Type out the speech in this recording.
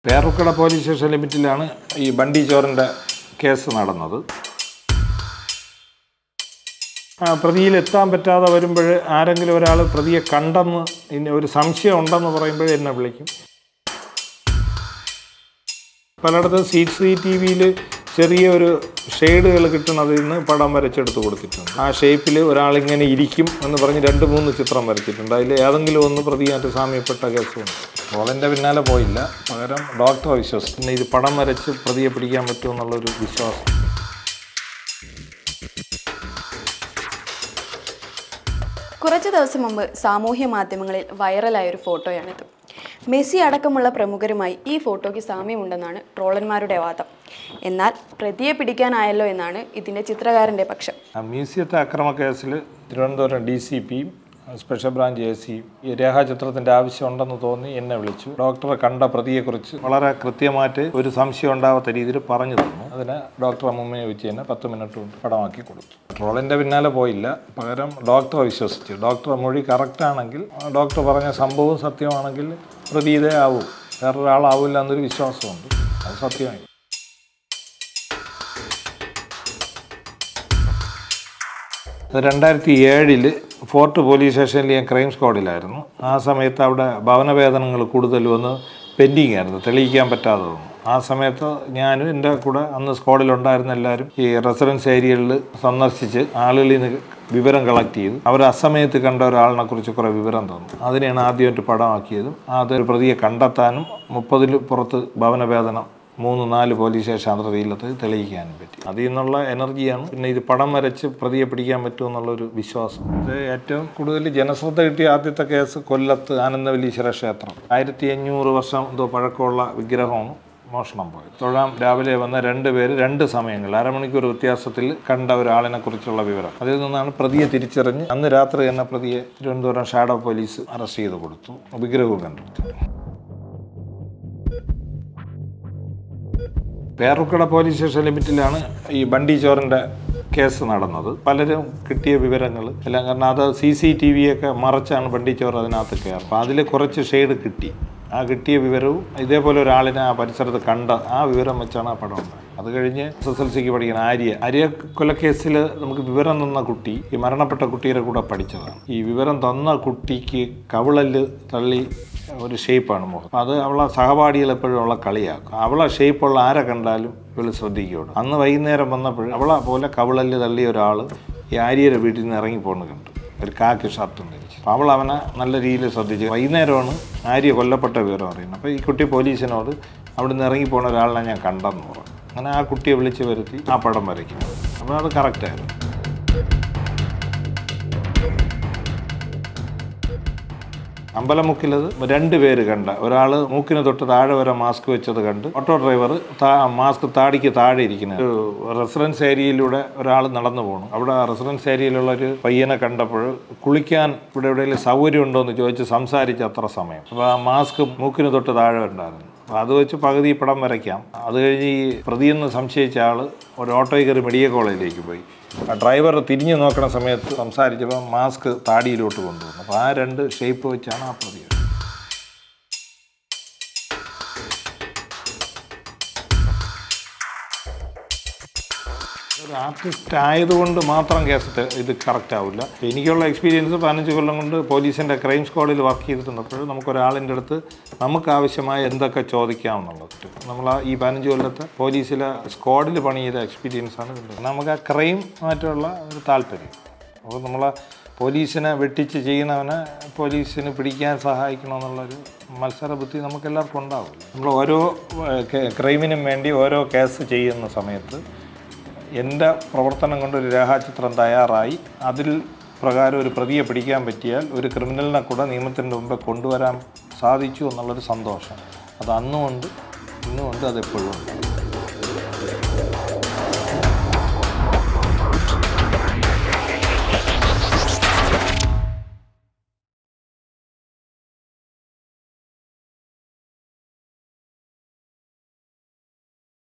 പേറുക്കട police station ലിമിറ്റിലാണ് ഈ ബണ്ടി ചോറിൻ്റെ case നടന്നത് ആ, പ്രതിയിൽ എത്താൻ പറ്റാതെ വരുമ്പോൾ ആരെങ്കിലും ഒരാൾ പ്രതിയെ കണ്ടെന്ന് ഇനി ഒരു സംശയം ഉണ്ടെന്ന് പറയുമ്പോൾ എന്നെ വിളിക്കും പലയിടത്തും സി സി ടി വിയിൽ ചെറിയ ഒരു ഷെയ്ഡുകൾ കിട്ടുന്നതിൽ നിന്ന് പടം വരച്ചെടുത്ത് കൊടുത്തിട്ടുണ്ട് ആ ഷേപ്പിൽ ഒരാളിങ്ങനെ ഇരിക്കും എന്ന് പറഞ്ഞ് രണ്ട് മൂന്ന് ചിത്രം വരച്ചിട്ടുണ്ട് അതിൽ ഏതെങ്കിലും ഒന്ന് പ്രതിയായിട്ട് സാമ്യപ്പെട്ട കേസുണ്ട് ട്രോളിൻ്റെ പിന്നാലെ പോയില്ല പകരം ഡോക്ടറെ വിശ്വസിച്ചു പിന്നെ ഇത് പടം വരച്ച് പ്രതിയെ പിടിക്കാൻ പറ്റുമെന്നുള്ളൊരു വിശ്വാസം കുറച്ച് ദിവസം മുമ്പ് സാമൂഹ്യ മാധ്യമങ്ങളിൽ വൈറലായ ഒരു ഫോട്ടോയാണിത് മെസ്സി അടക്കമുള്ള പ്രമുഖരുമായി ഈ ഫോട്ടോയ്ക്ക് സാമ്യമുണ്ടെന്നാണ് ട്രോളന്മാരുടെ വാദം എന്നാൽ പ്രതിയെ പിടിക്കാനായല്ലോ എന്നാണ് ഇതിൻ്റെ ചിത്രകാരൻ്റെ പക്ഷം ആ മ്യൂസിയത്തെ അക്രമ കേസിൽ തിരുവനന്തപുരം ഡി സി പിയും സ്പെഷ്യൽ ബ്രാഞ്ച് എ സിയും ഈ രേഖാചിത്രത്തിൻ്റെ ആവശ്യമുണ്ടെന്ന് തോന്നി എന്നെ വിളിച്ചു ഡോക്ടറെ കണ്ട പ്രതിയെക്കുറിച്ച് വളരെ കൃത്യമായിട്ട് ഒരു സംശയം ഉണ്ടാവാത്ത രീതിയിൽ പറഞ്ഞു തന്നു അതിന് ഡോക്ടറെ മുമ്പേ വെച്ച് തന്നെ പത്ത് മിനിറ്റ് കൊണ്ട് പടമാക്കി കൊടുത്തു ട്രോളിൻ്റെ പിന്നാലെ പോയില്ല പകരം ഡോക്ടറെ വിശ്വസിച്ചു ഡോക്ടറെ മൊഴി കറക്റ്റാണെങ്കിൽ ഡോക്ടർ പറഞ്ഞ സംഭവം സത്യമാണെങ്കിൽ പ്രതി ഇതേ ആവൂ വേറൊരാളാവില്ല എന്നൊരു വിശ്വാസമുണ്ട് അത് സത്യമായി അത് രണ്ടായിരത്തി ഏഴില് ഫോർട്ട് പോലീസ് സ്റ്റേഷനിൽ ഞാൻ ക്രൈം സ്ക്വാഡിലായിരുന്നു ആ സമയത്ത് അവിടെ ഭവനവേതനങ്ങൾ കൂടുതൽ വന്ന് പെൻഡിങ് ആയിരുന്നു തെളിയിക്കാൻ പറ്റാതെ വന്നു ആ സമയത്ത് ഞാനും എൻ്റെ കൂടെ അന്ന് സ്ക്വാഡിലുണ്ടായിരുന്ന എല്ലാവരും ഈ റെസിഡൻസ് ഏരിയകളിൽ സന്ദർശിച്ച് ആളുകളിൽ നിന്ന് വിവരം കളക്ട് ചെയ്തു അവർ അസമയത്ത് കണ്ട ഒരാളിനെ കുറിച്ച് കുറേ വിവരം തന്നു അതിനെയാണ് ആദ്യമായിട്ട് പടമാക്കിയതും അതൊരു പ്രതിയെ കണ്ടെത്താനും മുപ്പതിൽ പുറത്ത് ഭവനവേതനം മൂന്ന് നാല് പോലീസ് സ്റ്റേഷൻ അതിർത്തിയിലത്ത് തെളിയിക്കാനും പറ്റി അതിൽ നിന്നുള്ള എനർജിയാണ് പിന്നെ ഇത് പടം വരച്ച് പ്രതിയെ പിടിക്കാൻ പറ്റുമെന്നുള്ളൊരു വിശ്വാസം ഇത് ഏറ്റവും കൂടുതൽ ജനശ്രദ്ധ കിട്ടിയ ആദ്യത്തെ കേസ് കൊല്ലത്ത് ആനന്ദവല്ലീശ്വര ക്ഷേത്രം ആയിരത്തി അഞ്ഞൂറ് വർഷം എന്തോ പഴക്കമുള്ള വിഗ്രഹമാണ് മോഷണം പോയത് തൊഴാം രാവിലെ വന്ന രണ്ട് പേര് രണ്ട് സമയങ്ങളിൽ അരമണിക്കൂർ വ്യത്യാസത്തിൽ കണ്ട ഒരാളിനെ കുറിച്ചുള്ള വിവരം അതിൽ നിന്നാണ് പ്രതിയെ തിരിച്ചറിഞ്ഞ് അന്ന് രാത്രി തന്നെ പ്രതിയെ തിരുവനന്തപുരം ഷാഡോ പോലീസ് അറസ്റ്റ് ചെയ്ത് കൊടുത്തു വിഗ്രഹവും കണ്ടെടുത്തു പേറുക്കട പോലീസ് സ്റ്റേഷൻ ലിമിറ്റിലാണ് ഈ ബണ്ടി ചോറിൻ്റെ കേസ് നടന്നത് പലരും കിട്ടിയ വിവരങ്ങൾ എല്ലാം കാരണം അത് സി സി ടി വിയൊക്കെ മറച്ചാണ് ബണ്ടി ചോറ് അതിനകത്ത് കയറുക അപ്പോൾ അതിൽ കുറച്ച് ഷെയ്ഡ് കിട്ടി ആ കിട്ടിയ വിവരവും ഇതേപോലെ ഒരാളിനെ ആ പരിസരത്ത് കണ്ട ആ വിവരം വെച്ചാണ് ആ പടം ഉണ്ടായത് അത് കഴിഞ്ഞ് എസ് എസ് എൽ സിക്ക് പഠിക്കുന്ന ആര്യ ആര്യ കൊലക്കേസിൽ നമുക്ക് വിവരം തന്ന കുട്ടി ഈ മരണപ്പെട്ട കുട്ടിയുടെ കൂടെ പഠിച്ചതാണ് ഈ വിവരം തന്ന കുട്ടിക്ക് കവിളല് തള്ളി ഒരു ഷേപ്പാണ് മുഖം അത് അവളെ സഹപാഠികൾ എപ്പോഴും അവളെ കളിയാക്കും അവളെ ഷേപ്പുള്ള ആരെ കണ്ടാലും ഇവൾ ശ്രദ്ധിക്കുകയുള്ളൂ അന്ന് വൈകുന്നേരം വന്നപ്പോൾ അവളെ പോലെ കവിളല് തള്ളിയ ഒരാൾ ഈ ആര്യയുടെ വീട്ടിൽ നിന്ന് ഇറങ്ങി പോകുന്നത് കണ്ടു ഒരു കാക്കി ഷർട്ടും ധരിച്ചു അപ്പോൾ അവൾ അവനെ നല്ല രീതിയിൽ ശ്രദ്ധിച്ചു വൈകുന്നേരമാണ് ആര്യ കൊല്ലപ്പെട്ട വിവരം അറിയുന്നത് അപ്പോൾ ഈ കുട്ടി പോലീസിനോട് അവിടുന്ന് ഇറങ്ങി പോകുന്ന ഒരാളിനെ ഞാൻ കണ്ടെന്ന് പറഞ്ഞു അങ്ങനെ ആ കുട്ടിയെ വിളിച്ച് വരുത്തി ആ പടം വരയ്ക്കുന്നു അപ്പോൾ അത് കറക്റ്റായിരുന്നു അമ്പലമുക്കിലത് രണ്ട് പേര് കണ്ട ഒരാൾ മൂക്കിന് തൊട്ട് താഴെ വരെ മാസ്ക് വെച്ചത് കണ്ട് ഓട്ടോ ഡ്രൈവർ മാസ്ക് താടിക്ക് താഴെ ഇരിക്കുന്നത് ഒരു റെസിഡൻസ് ഏരിയയിലൂടെ ഒരാൾ നടന്നു പോകണം അവിടെ റെസിഡൻസ് ഏരിയയിലുള്ള ഒരു പയ്യനെ കണ്ടപ്പോൾ കുളിക്കാൻ ഇവിടെ എവിടെയെങ്കിലും സൗകര്യം ഉണ്ടോ എന്ന് ചോദിച്ച് സംസാരിച്ച് അത്ര സമയം അപ്പോൾ ആ മാസ്ക് മൂക്കിന് തൊട്ട് താഴെ ഉണ്ടായിരുന്നു അപ്പോൾ അത് വെച്ച് പകുതി പടം വരയ്ക്കാം അത് കഴിഞ്ഞ് ഈ പ്രതിയെന്ന് സംശയിച്ച ആൾ ഒരു ഓട്ടോയിൽ കയറി മെഡിക്കൽ കോളേജിലേക്ക് പോയി ആ ഡ്രൈവർ തിരിഞ്ഞു നോക്കണ സമയത്ത് സംസാരിച്ചപ്പോൾ മാസ്ക് താടിയിലോട്ട് കൊണ്ടുവന്നു അപ്പോൾ ആ രണ്ട് ഷേപ്പ് വെച്ചാണ് ആ പ്രതി എടുത്തത്. ഒരു ആർട്ടിസ്റ്റ് ആയതുകൊണ്ട് മാത്രം കേസ് തെ- ഇത് കറക്റ്റ് ആവില്ല എനിക്കുള്ള എക്സ്പീരിയൻസ് പതിനഞ്ച് കൊല്ലം കൊണ്ട് പോലീസിൻ്റെ ക്രൈം സ്ക്വാഡിൽ വർക്ക് ചെയ്തിട്ടുണ്ടപ്പോൾ നമുക്ക് ഒരാളിൻ്റെ അടുത്ത് നമുക്ക് ആവശ്യമായ എന്തൊക്കെ ചോദിക്കാമെന്നുള്ളത് നമ്മൾ ആ ഈ പതിനഞ്ച് കൊല്ലത്തെ പോലീസിലെ സ്ക്വാഡിൽ പണി ചെയ്ത എക്സ്പീരിയൻസ് ആണ് ഇതിൻ്റെ നമുക്ക് ആ ക്രൈം ആയിട്ടുള്ള ഒരു താല്പര്യം അപ്പോൾ നമ്മൾ പോലീസിനെ വെട്ടിച്ച് ചെയ്യുന്നവനെ പോലീസിന് പിടിക്കാൻ സഹായിക്കണമെന്നുള്ളൊരു മത്സര ബുദ്ധി നമുക്ക് എല്ലാവർക്കും ഉണ്ടാവില്ല നമ്മൾ ഓരോ ഏഹ്, കെ- ക്രൈമിനും വേണ്ടി ഓരോ കേസ് ചെയ്യുന്ന സമയത്ത് എൻ്റെ പ്രവർത്തനം കൊണ്ട് ഒരു രേഖാചിത്രം തയ്യാറായി അതിൽ പ്രകാരം ഒരു പ്രതിയെ പിടിക്കാൻ പറ്റിയാൽ ഒരു ക്രിമിനലിനെ കൂടെ നിയമത്തിൻ്റെ മുമ്പേ കൊണ്ടുവരാൻ സാധിച്ചു എന്നുള്ളൊരു സന്തോഷം അത് അന്നുമുണ്ട് ഇന്നുമുണ്ട് അത് എപ്പോഴും ഉണ്ട്